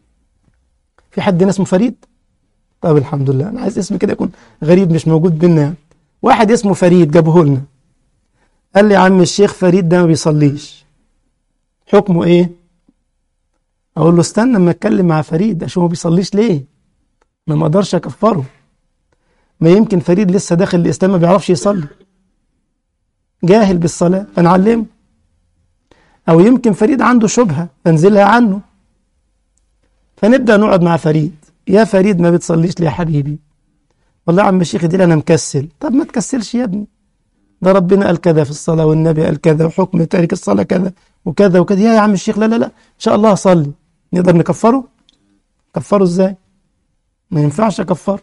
[SPEAKER 1] في حد هنا اسمه فريد طب الحمد لله انا عايز اسم كده يكون غريب مش موجود بينا يعني. واحد اسمه فريد جابه لنا قال لي يا عم الشيخ فريد ده ما بيصليش حكمه ايه اقول له استنى اما اتكلم مع فريد اشوف ما بيصليش ليه ما ما اقدرش اكفره ما يمكن فريد لسه داخل الاسلام ما بيعرفش يصلي جاهل بالصلاه فنعلمه أو يمكن فريد عنده شبهة فنزلها عنه فنبدأ نقعد مع فريد يا فريد ما بتصليش ليه يا حبيبي والله يا عم الشيخ دي أنا مكسل طب ما تكسلش يا ابني ده ربنا قال كذا في الصلاة والنبي قال كذا وحكم تارك الصلاة كذا وكذا وكذا يا يا عم الشيخ لا لا لا إن شاء الله أصلي نقدر نكفره كفره إزاي ما ينفعش أكفره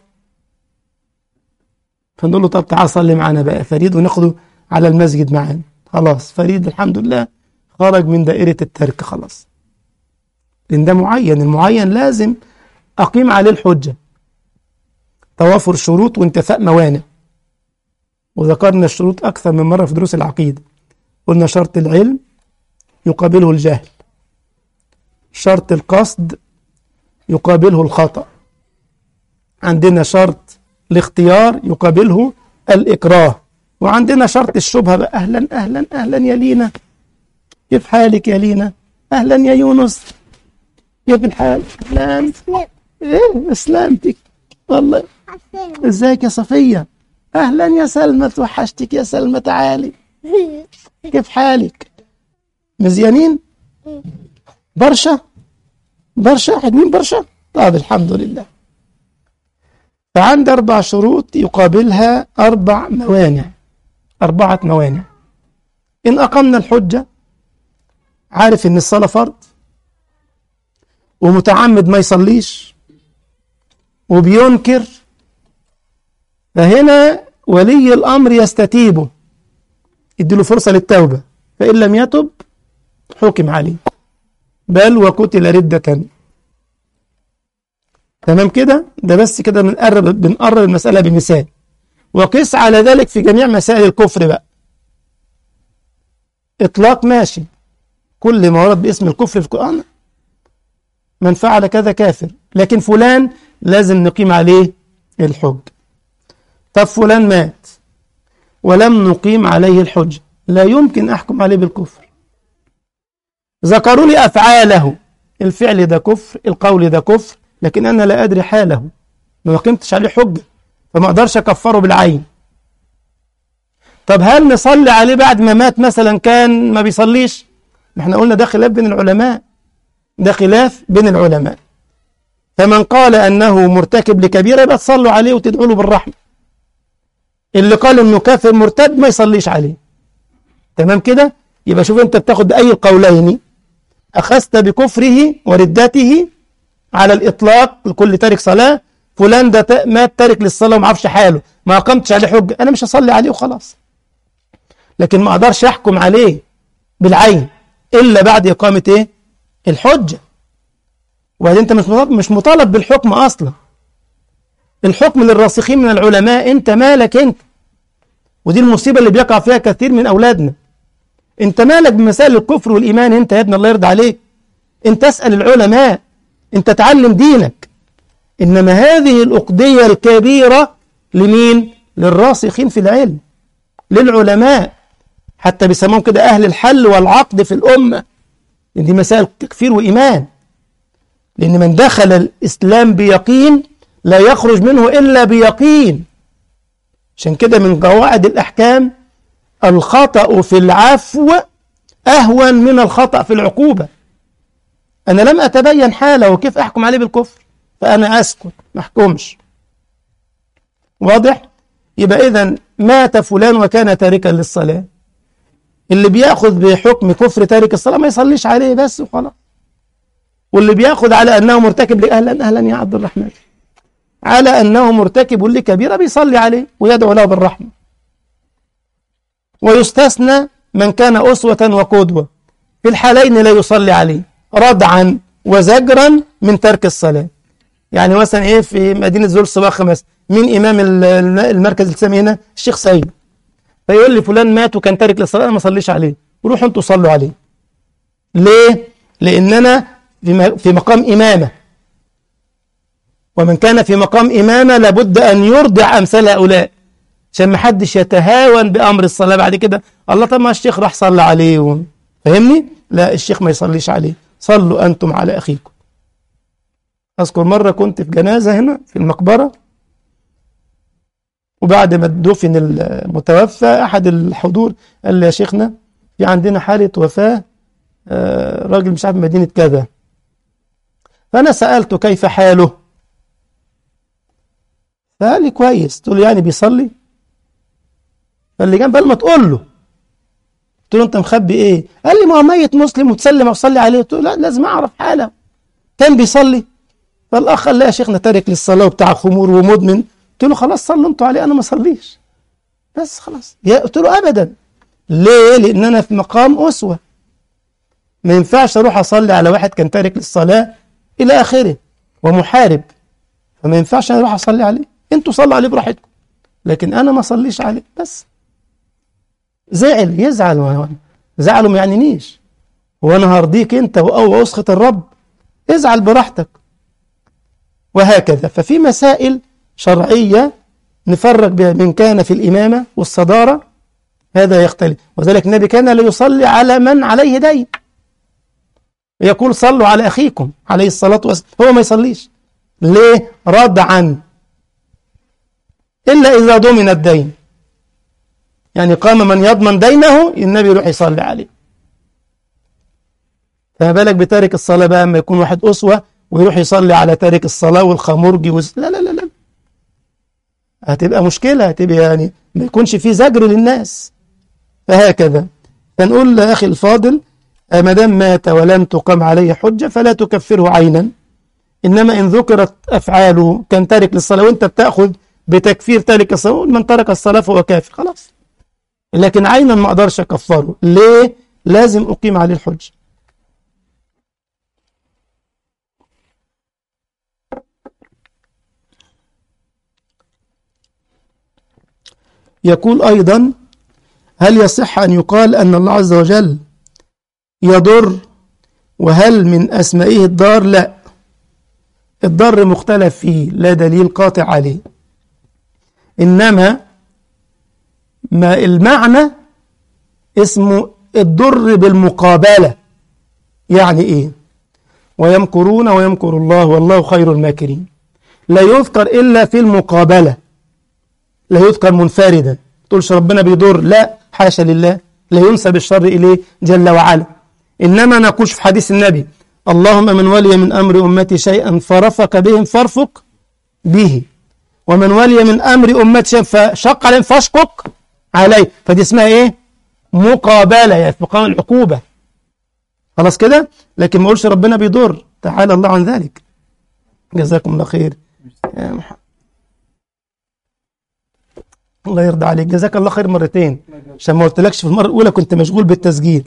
[SPEAKER 1] فنقول له طب تعال صلي معانا بقى فريد وناخده على المسجد معانا خلاص فريد الحمد لله خرج من دائرة الترك خلاص لأن ده معين المعين لازم أقيم عليه الحجة توافر شروط وانتفاء موانع وذكرنا الشروط أكثر من مرة في دروس العقيدة قلنا شرط العلم يقابله الجهل شرط القصد يقابله الخطأ عندنا شرط الاختيار يقابله الإكراه وعندنا شرط الشبهة بقى أهلا أهلا أهلا يا لينا كيف حالك يا لينا أهلا يا يونس كيف الحال أهلا إيه سلامتك والله ازيك يا صفية أهلا يا سلمى توحشتك يا سلمى تعالي كيف حالك مزيانين برشا برشا حلوين برشا طيب الحمد لله فعند أربع شروط يقابلها أربع موانع أربعة موانع إن أقمنا الحجة عارف إن الصلاة فرض ومتعمد ما يصليش وبينكر فهنا ولي الأمر يستتيبه يديله فرصة للتوبة فإن لم يتب حكم عليه بل وقتل ردة تمام كده ده بس كده بنقرب بنقرب المسألة بمثال وقس على ذلك في جميع مسائل الكفر بقى إطلاق ماشي كل ما ورد باسم الكفر في القرآن من فعل كذا كافر لكن فلان لازم نقيم عليه الحج طب فلان مات ولم نقيم عليه الحجة لا يمكن أحكم عليه بالكفر ذكروا لي أفعاله الفعل ده كفر القول ده كفر لكن أنا لا أدري حاله ما قمتش عليه حجة فما أقدرش أكفره بالعين طب هل نصلي عليه بعد ما مات مثلا كان ما بيصليش ما احنا قلنا ده خلاف بين العلماء ده خلاف بين العلماء فمن قال أنه مرتكب لكبيرة يبقى تصلوا عليه وتدعوا له بالرحمة اللي قال انه كافر مرتد ما يصليش عليه تمام كده يبقى شوف انت بتاخد اي القولين اخذت بكفره وردته على الاطلاق لكل تارك صلاه فلان ده مات تارك للصلاه وما عرفش حاله ما اقمتش عليه حجه انا مش هصلي عليه وخلاص لكن ما أقدرش أحكم عليه بالعين إلا بعد إقامة إيه الحجة وبعدين أنت مش مطالب, مش مطالب بالحكم أصلا الحكم للراسخين من العلماء أنت مالك أنت ودي المصيبة اللي بيقع فيها كثير من أولادنا أنت مالك بمسائل الكفر والإيمان أنت يا ابن الله يرضى عليك أنت اسأل العلماء أنت تعلم دينك إنما هذه الأقضية الكبيرة لمين؟ للراسخين في العلم للعلماء حتى بيسموهم كده أهل الحل والعقد في الأمة لأن دي مسائل تكفير وإيمان لأن من دخل الإسلام بيقين لا يخرج منه إلا بيقين عشان كده من قواعد الأحكام الخطأ في العفو أهون من الخطأ في العقوبة أنا لم أتبين حاله وكيف أحكم عليه بالكفر فأنا أسكت ما أحكمش واضح؟ يبقى إذا مات فلان وكان تاركا للصلاة اللي بياخذ بحكم كفر تارك الصلاة ما يصليش عليه بس وخلاص واللي بياخذ على أنه مرتكب أهلا أهلا يا عبد الرحمن على أنه مرتكب لكبيرة بيصلي عليه ويدعو له بالرحمة ويستثنى من كان أسوة وقدوة في الحالين لا يصلي عليه ردعا وزجرا من ترك الصلاة يعني مثلا إيه في مدينة زول الصباح مثلا مين إمام المركز الإسلامي هنا الشيخ سيد فيقول لي فلان مات وكان تارك للصلاة أنا ما صليش عليه روحوا أنتوا صلوا عليه ليه؟ لأن أنا في مقام إمامة ومن كان في مقام إمامة لابد أن يرضع أمثال هؤلاء عشان ما حدش يتهاون بأمر الصلاة بعد كده الله طب ما الشيخ راح صلى عليه فاهمني؟ لا الشيخ ما يصليش عليه صلوا أنتم على أخيكم أذكر مرة كنت في جنازة هنا في المقبرة وبعد ما دفن المتوفى أحد الحضور قال لي يا شيخنا في عندنا حالة وفاة راجل مش عارف مدينة كذا فأنا سألته كيف حاله فقال لي كويس قلت له يعني بيصلي قال لي جنب ما تقول له قلت له انت مخبي ايه قال لي ما هو ميت مسلم وتسلم اصلي عليه قلت له لا لازم اعرف حاله كان بيصلي فالاخ قال لا يا شيخنا تارك للصلاه وبتاع خمور ومدمن قلت له خلاص صلوا انتوا عليه انا ما اصليش بس خلاص قلت له ابدا ليه لان انا في مقام اسوه ما ينفعش اروح اصلي على واحد كان تارك للصلاه الى اخره ومحارب فما ينفعش انا اروح اصلي عليه انتوا صلوا عليه براحتكم لكن انا ما اصليش عليه بس زعل يزعل زعله ما يعنينيش وانا هرضيك انت او اسخط الرب ازعل براحتك وهكذا ففي مسائل شرعية نفرق بها من كان في الإمامة والصدارة هذا يختلف وذلك النبي كان لا يصلي على من عليه دين يقول صلوا على أخيكم عليه الصلاة والسلام هو ما يصليش ليه ردعا إلا إذا ضمن الدين يعني قام من يضمن دينه النبي يروح يصلي عليه فما بالك بتارك الصلاة بقى أما يكون واحد أسوة ويروح يصلي على تارك الصلاة والخمرجي وز... لا لا لا لا هتبقى مشكلة هتبقى يعني ما يكونش في زجر للناس فهكذا فنقول لأخي الفاضل ما دام مات ولم تقم عليه حجة فلا تكفره عينا إنما إن ذكرت أفعاله كان تارك للصلاة وأنت بتأخذ بتكفير تارك الصلاة من ترك الصلاة فهو كافر خلاص لكن عينا ما أقدرش أكفره ليه؟ لازم أقيم عليه الحجة يقول أيضا هل يصح أن يقال أن الله عز وجل يضر وهل من أسمائه الضار لا الضر مختلف فيه لا دليل قاطع عليه إنما ما المعنى اسمه الضر بالمقابلة يعني إيه ويمكرون ويمكر الله والله خير الماكرين لا يذكر إلا في المقابلة لا يذكر منفردا تقولش ربنا بيضر لا حاشا لله لا ينسب الشر إليه جل وعلا إنما نقول في حديث النبي اللهم من ولي من أمر أمتي شيئا فرفق بهم فارفق به ومن ولي من أمر أمتي شيئا فشق عليهم فاشقق عليه فدي اسمها إيه مقابلة يعني في مقام العقوبة خلاص كده لكن ما اقولش ربنا بيضر تعالى الله عن ذلك جزاكم الله خير يا محمد الله يرضى عليك جزاك الله خير مرتين عشان ما قلتلكش في المرة الأولى كنت مشغول بالتسجيل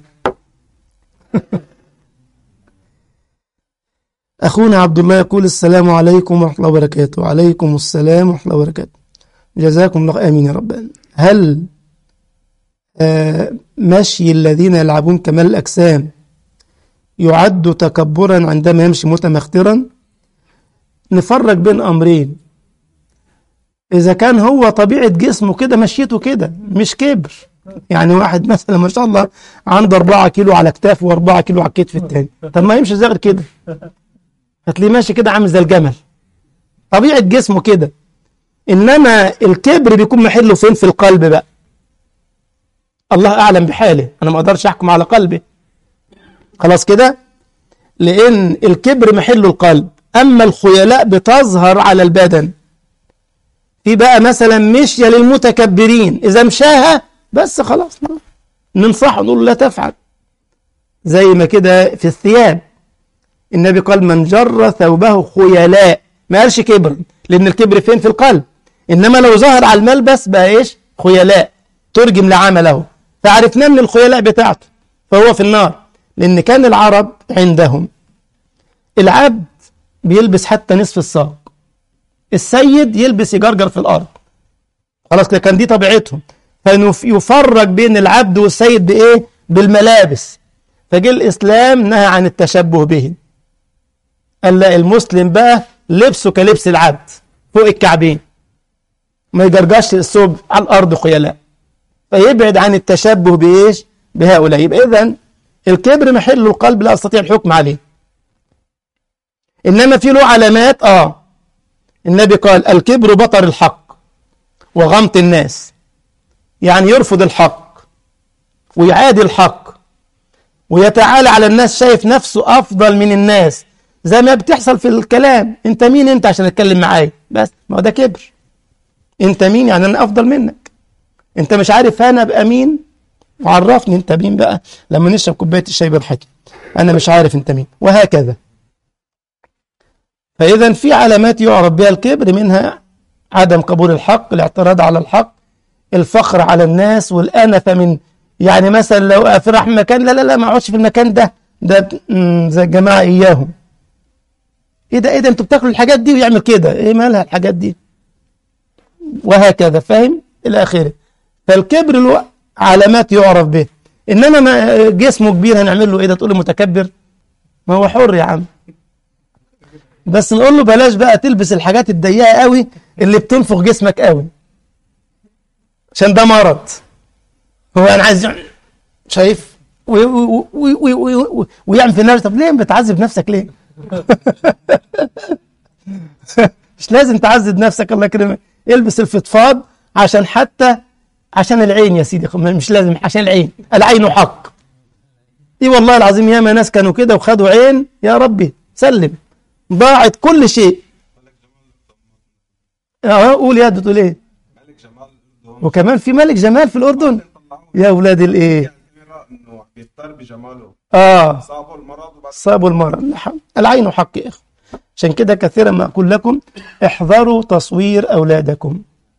[SPEAKER 1] أخونا عبد الله يقول السلام عليكم ورحمة الله وبركاته وعليكم السلام ورحمة الله وبركاته جزاكم الله آمين يا رب هل آه مشي الذين يلعبون كمال الأجسام يعد تكبرا عندما يمشي متمخطرا نفرق بين أمرين إذا كان هو طبيعة جسمه كده مشيته كده مش كبر يعني واحد مثلا ما شاء الله عنده 4 كيلو على كتافه و4 كيلو على الكتف التاني طب ما يمشي زي غير كده هتلاقيه ماشي كده عامل زي الجمل طبيعة جسمه كده إنما الكبر بيكون محله فين في القلب بقى الله أعلم بحاله أنا ما أقدرش أحكم على قلبه خلاص كده لأن الكبر محله القلب أما الخيلاء بتظهر على البدن في بقى مثلا مشية للمتكبرين إذا مشاها بس خلاص ننصحه نقول لا تفعل زي ما كده في الثياب النبي قال من جر ثوبه خيلاء ما قالش كبر لأن الكبر فين في القلب إنما لو ظهر على الملبس بقى إيش خيلاء ترجم لعمله فعرفنا من الخيلاء بتاعته فهو في النار لأن كان العرب عندهم العبد بيلبس حتى نصف الساق السيد يلبس يجرجر في الأرض خلاص كده كان دي طبيعتهم فيفرق بين العبد والسيد بإيه بالملابس فجه الإسلام نهى عن التشبه بهم قال لا المسلم بقى لبسه كلبس العبد فوق الكعبين ما يجرجرش الثوب على الأرض خيلاء فيبعد عن التشبه بإيش بهؤلاء يبقى إذن الكبر محل القلب لا أستطيع الحكم عليه إنما في له علامات آه النبي قال الكبر بطر الحق وغمط الناس يعني يرفض الحق ويعادي الحق ويتعالى على الناس شايف نفسه أفضل من الناس زي ما بتحصل في الكلام انت مين انت عشان اتكلم معايا بس ما هو ده كبر انت مين يعني انا افضل منك انت مش عارف انا ابقى مين وعرفني انت مين بقى لما نشرب كوبايه الشاي بالحكي انا مش عارف انت مين وهكذا فاذا في علامات يعرف بها الكبر منها عدم قبول الحق الاعتراض على الحق الفخر على الناس والانفه من يعني مثلا لو في راح مكان لا لا لا ما اقعدش في المكان ده ده زي الجماعه اياهم ايه ده ايه ده انتوا بتاكلوا الحاجات دي ويعمل كده ايه مالها الحاجات دي وهكذا فاهم الى اخره فالكبر له علامات يعرف به انما ما جسمه كبير هنعمل له ايه ده تقول له متكبر ما هو حر يا عم بس نقول له بلاش بقى تلبس الحاجات الضيقه قوي اللي بتنفخ جسمك قوي عشان ده مرض هو انا عايز شايف ويعمل في نفسه طب ليه بتعذب نفسك ليه مش لازم تعذب نفسك الله يكرمك البس الفضفاض عشان حتى عشان العين يا سيدي مش لازم عشان العين العين حق اي والله العظيم ياما ناس كانوا كده وخدوا عين يا ربي سلم ضاعت كل شيء اه قول يا بتقول ايه وكمان في ملك جمال في الاردن يا اولاد الايه
[SPEAKER 2] بيضطر بجماله
[SPEAKER 1] اه
[SPEAKER 2] صابوا المرض وبعد
[SPEAKER 1] صابوا المرض العين حق يا اخو عشان كده كثيرا ما اقول لكم احذروا تصوير اولادكم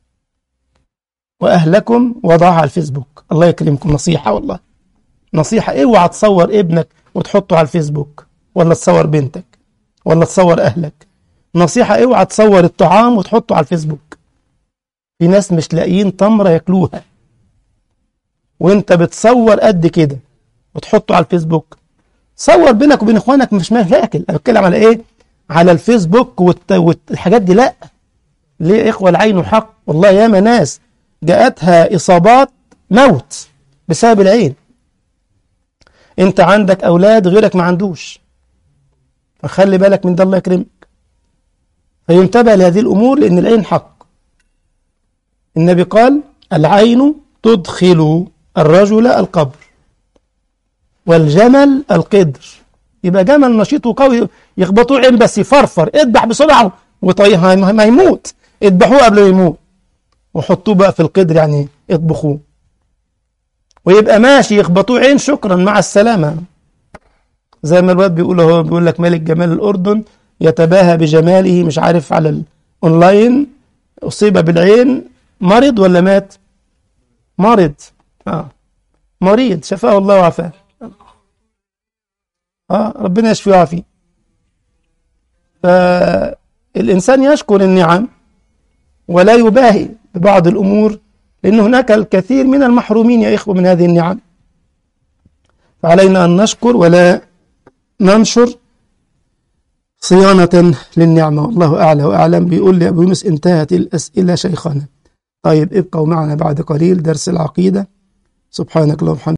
[SPEAKER 1] واهلكم وضعها على الفيسبوك الله يكرمكم نصيحه والله نصيحه اوعى تصور ابنك وتحطه على الفيسبوك ولا تصور بنتك ولا تصور اهلك نصيحه اوعى تصور الطعام وتحطه على الفيسبوك في ناس مش لاقيين تمره ياكلوها وانت بتصور قد كده وتحطه على الفيسبوك صور بينك وبين اخوانك مش مشاكل انا بتكلم على ايه على الفيسبوك والت... والحاجات دي لا ليه يا اخوه العين حق والله ياما ناس جاءتها اصابات موت بسبب العين انت عندك اولاد غيرك ما عندوش فخلي بالك من ده الله يكرمك فينتبه لهذه الامور لان العين حق النبي قال العين تدخل الرجل القبر والجمل القدر يبقى جمل نشيط وقوي يخبطوه عين بس يفرفر اذبح بسرعه وطيها ما يموت اذبحوه قبل ما يموت وحطوه بقى في القدر يعني اطبخوه ويبقى ماشي يخبطوه عين شكرا مع السلامه زي ما الواد بيقول اهو بيقول لك ملك جمال الاردن يتباهى بجماله مش عارف على الاونلاين اصيب بالعين مرض ولا مات مرض آه. مريض شفاه الله وعافاه آه ربنا يشفي ويعافيه فالإنسان يشكر النعم ولا يباهي ببعض الأمور لأن هناك الكثير من المحرومين يا إخوة من هذه النعم فعلينا أن نشكر ولا ننشر صيانة للنعمة والله أعلى وأعلم بيقول لي أبو يونس انتهت الأسئلة شيخنا طيب ابقوا معنا بعد قليل درس العقيدة سبحانك اللهم وبحمدك